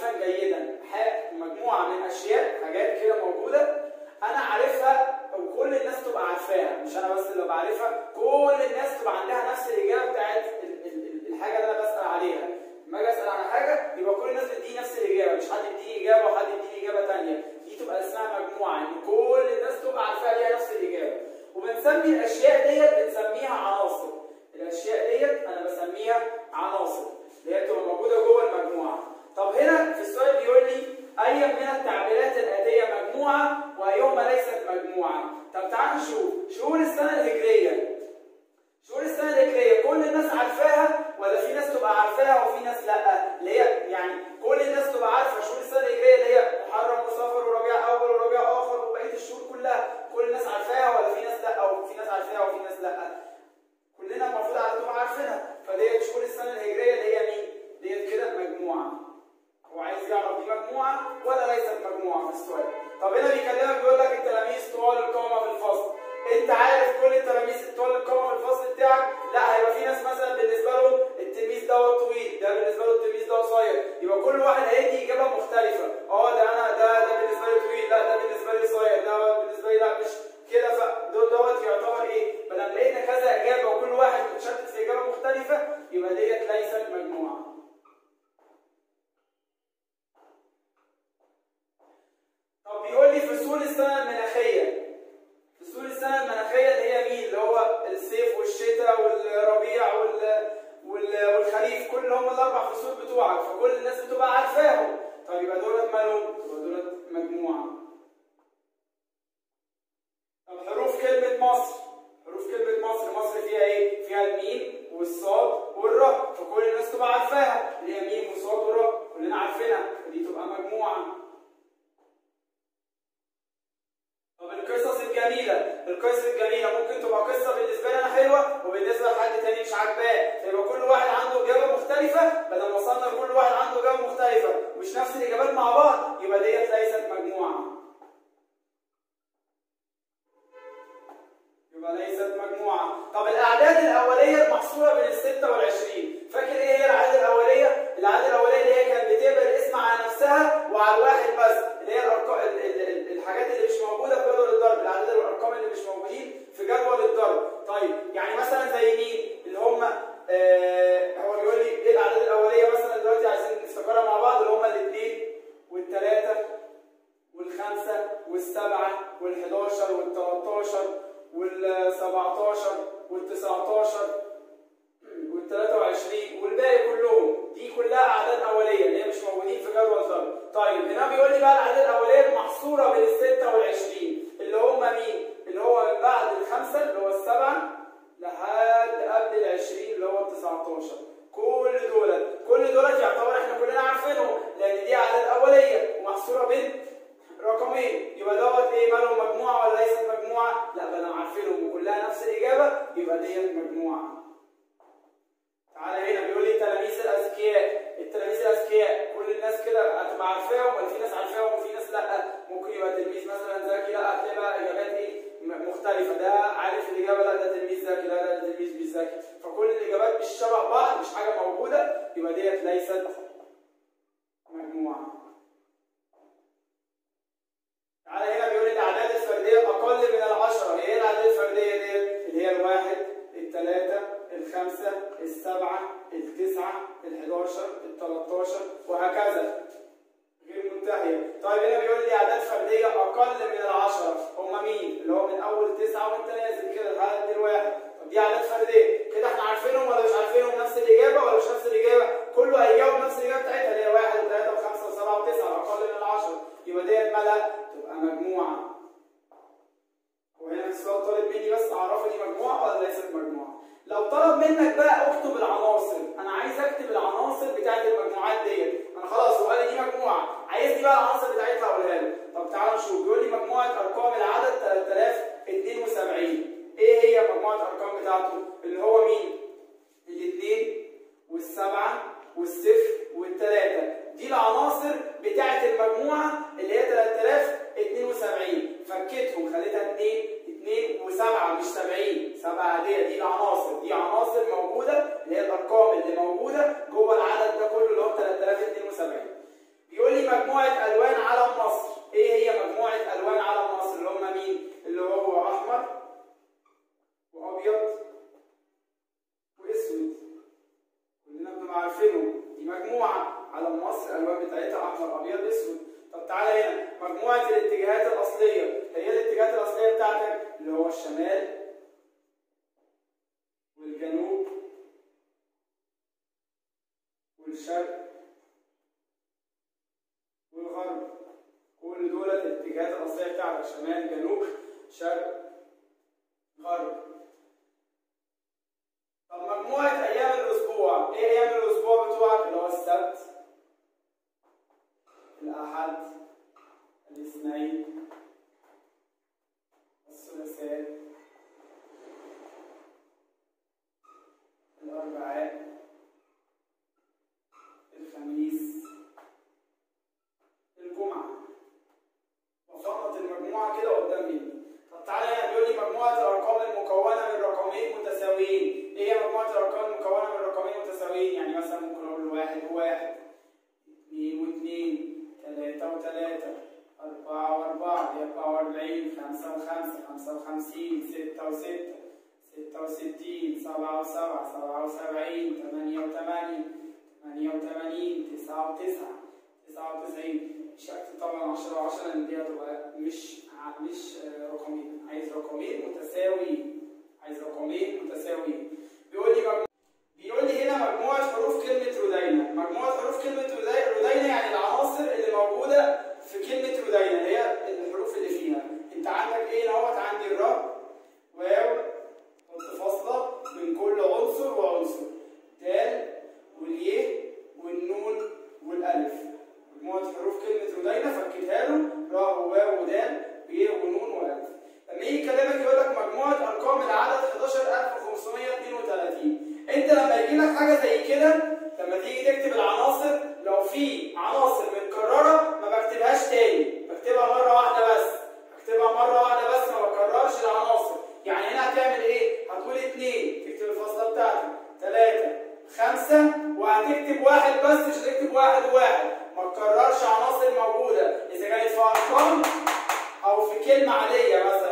عارفا جيدا مجموعه من اشياء حاجات كده موجوده انا عارفها وكل الناس تبقى عارفاها مش انا بس اللي بعرفها كل الناس تبقى عندها نفس الاجابه بتاعت الحاجه اللي انا بسال عليها لما اجي اسال على حاجه يبقى كل الناس بتديني نفس الاجابه مش حد يديني اجابه وحد يديني اجابه ثانيه دي تبقى اسمها مجموعه ان كل الناس تبقى عارفاها ليها نفس الاجابه وبنسمي الاشياء ديت بنسميها عناصر الاشياء ديت انا بسميها عناصر اللي هي بتبقى موجوده جوه المجموعه طب هنا في السؤال بيقول لي اي من التعبيرات الاتيه مجموعه وايهما ليست مجموعه طب تعالوا نشوف شهور السنه الهجريه شهور السنه الهجريه كل الناس عارفاها ولا في ناس تبقى عارفاها وفي ناس لا اللي هي يعني كل الناس تبقى عارفه شهور السنه الهجريه اللي هي محرم وصفر وربيع اول وربيع اخر وبقيه الشهور كلها كل الناس عارفاها ولا في ناس لا او في ناس عارفاها وفي ناس لا كلنا المفروض تبقى عارفينها فديت شهور السنه الهجريه اللي هي مين ديت كده مجموعه هو عايز يعرف دي مجموعه ولا ليست مجموعه في السؤال طب هنا بيكلمك بيقول لك التلاميذ طوال القامه في الفصل انت عارف كل التلاميذ طوال القامه في الفصل بتاعك لا هيبقى في ناس مثلا بالنسبه لهم التلميذ دوت طويل ده بالنسبه له التلميذ ده قصير يبقى كل واحد هيدي اجابه مختلفه اه ده انا ده ده بالنسبه لي طويل لا ده بالنسبه لي قصير ده بالنسبه لي لا مش كده فدول دوت يعتبر ايه ما دام لقينا كذا اجابه وكل واحد متشتت في اجابه مختلفه يبقى ديت ليست مجموعه طب بيقول لي فصول السنه المناخيه فصول السنه المناخيه اللي هي مين اللي هو الصيف والشتاء والربيع وال... وال... والخريف كل هم الاربع فصول بتوعك فكل الناس بتبقى عارفاهم طب يبقى دولت مالهم يبقى دولت مجموعه طب حروف كلمه مصر حروف كلمه مصر مصر فيها ايه فيها الميم والصاد والراء فكل الناس تبقى عارفاها اللي هي ميم وصاد وراء كلنا عارفينها فدي تبقى مجموعه طب القصص الجميلة، القصص الجميلة ممكن تبقى قصة بالنسبة لي أنا حلوة وبالنسبة لحد تاني مش عاجباه، فيبقى كل واحد عنده إجابة مختلفة، بدل ما وصلنا لكل واحد عنده إجابة مختلفة ومش نفس الإجابات مع بعض، يبقى ديت ليست مجموعة. يبقى ليست مجموعة. طب الأعداد الأولية المحصورة بين الستة والعشرين، فاكر إيه هي الأعداد الأولية؟ الأعداد الأولية اللي هي كانت بتقبل الاسم على نفسها وعلى الواحد بس، اللي هي الأرقام الحاجات اللي مش موجودة في جدول الضرب، الأعداد والأرقام اللي مش موجودين في جدول الضرب. طيب يعني مثلا زي مين؟ اللي هم آه هو بيقول لي إيه الأعداد الأولية مثلا دلوقتي عايزين نفتكرها مع بعض اللي هم الاثنين والثلاثة والخمسة والسبعة والحداشر والتلاتاشر والسبعتاشر والتسعتاشر والتلاتة وعشرين والباقي كلهم دي كلها أعداد أولية اللي هي مش موجودين في جدول الضرب. طيب هنا بيقول لي بقى الأعداد الأولية المحصورة بين الستة والعشرين اللي هم مين؟ اللي هو من بعد الخمسة اللي هو السبعة لحد قبل العشرين اللي هو التسعتاشر. كل دولت كل دولت يعتبر احنا كلنا عارفينهم لأن دي أعداد أولية ومحصورة بين رقمين يبقى دوت ايه مالهم مجموعة ولا ليست مجموعة؟ لا بل عارفينهم وكلها نفس الإجابة يبقى ديت مجموعة. تعالى هنا بيقول لي التلاميذ الاذكياء التلاميذ الاذكياء كل الناس كده هتبقى عارفاهم ولا في ناس عارفاهم وفي ناس لا ممكن يبقى تلميذ مثلا ذكي لا هتلاقي بقى اجابات ايه مختلفه ده عارف الاجابه لا ده تلميذ ذكي لا ده تلميذ مش ذكي فكل الاجابات مش شبه بعض مش حاجه موجوده يبقى ديت ليست مجموعه تعالى هنا بيقول لي الاعداد الفرديه اقل من العشره ايه الاعداد الفرديه ديت اللي هي الواحد الثلاثه الخمسة السبعة التسعة الحداشر التلاتاشر وهكذا غير منتهية طيب هنا بيقول لي أعداد فردية أقل من العشرة هم مين؟ اللي هو من أول تسعة وأنت نازل كده لحد الواحد طب دي أعداد فردية كده إحنا عارفينهم ولا مش عارفينهم نفس الإجابة ولا مش نفس الإجابة؟ كله هيجاوب نفس الإجابة بتاعتها اللي هي واحد وثلاثة وخمسة وسبعة وتسعة أقل من العشرة يبقى ديت مالها؟ تبقى مجموعة وهنا في السؤال طالب مني بس أعرفني مجموعة ولا ليست مجموعة لو طلب منك بقى اكتب العناصر انا عايز اكتب العناصر بتاعت المجموعات ديت انا خلاص هو قال لي دي مجموعه عايز دي بقى العناصر بتاعتها اقولها له طب تعالوا نشوف بيقول لي مجموعه ارقام العدد 3072 ايه هي مجموعه الارقام بتاعته اللي هو مين الاثنين والسبعه والصفر والثلاثه دي العناصر بتاعت المجموعه اللي هي 3072 فكيتهم خليتها 2 2 و7 مش 70 7 عاديه دي العناصر دي عناصر موجوده اللي هي الارقام اللي موجوده جوه العدد ده كله اللي هو 3072 عارفينهم دي مجموعه علم مصر الالوان بتاعتها احمر ابيض اسود طب تعالى هنا مجموعه الاتجاهات الاصليه هي الاتجاهات الاصليه بتاعتك اللي هو الشمال والجنوب والشرق والغرب كل دول الاتجاهات الاصليه بتاعتك شمال جنوب شرق غرب طب مجموعه ايام الاسبوع ايه ايام الاسبوع بتوعك اللي هو السبت الاحد الاثنين الثلاثاء الاربعاء الخميس الجمعة وفقط المجموعة كده قدام مني طب تعالى هنا بيقول لي مجموعة الأرقام المكونة من رقمين متساويين إيه هي مجموعة الأرقام المكونة من رقمين متساويين يعني مثلا ممكن أقول واحد وواحد اثنين واثنين ثلاثة وثلاثة أربعة وأربعة أربعة وأربعين خمسة وخمسة خمسة وخمسين ستة وستة ستة وستين سبعة وسبعة سبعة وسبعين ثمانية وثمانين ثمانية وثمانين تسعة وتسعة تسعة وتسعين مش هكتب طبعا عشرة وعشرة لأن دي هتبقى مش ع- مش آه، رقمين عايز رقمين متساويين عايز رقمين متساويين بيقول لي مجموعة بيقول لي هنا مجموعة حروف كلمة رودينا مجموعة حروف كلمة رودي- رودينا يعني العناصر اللي موجودة في كلمة رودينا هي الحروف اللي فيها انت عندك ايه اهوت عندي الراء واو حط فاصلة بين كل عنصر وعنصر دال واليه والنون والالف مجموعة حروف كلمة رودينا فكتها له راء وواو ودال ويه ونون والف لما يجي يكلمك يقول لك مجموعة أرقام العدد 11532 أنت لما يجي لك حاجة زي كده لما تيجي تكتب العناصر لو في عناصر متكررة ما بكتبهاش تاني بكتبها مرة واحدة بس هكتبها مرة واحدة بس ما بكررش العناصر يعني هنا هتعمل إيه؟ هتقول اتنين تكتب الفاصلة بتاعتك تلاتة خمسة وهتكتب واحد بس مش هتكتب واحد واحد ما تكررش عناصر موجودة إذا كانت في أرقام أو في كلمة عادية مثلا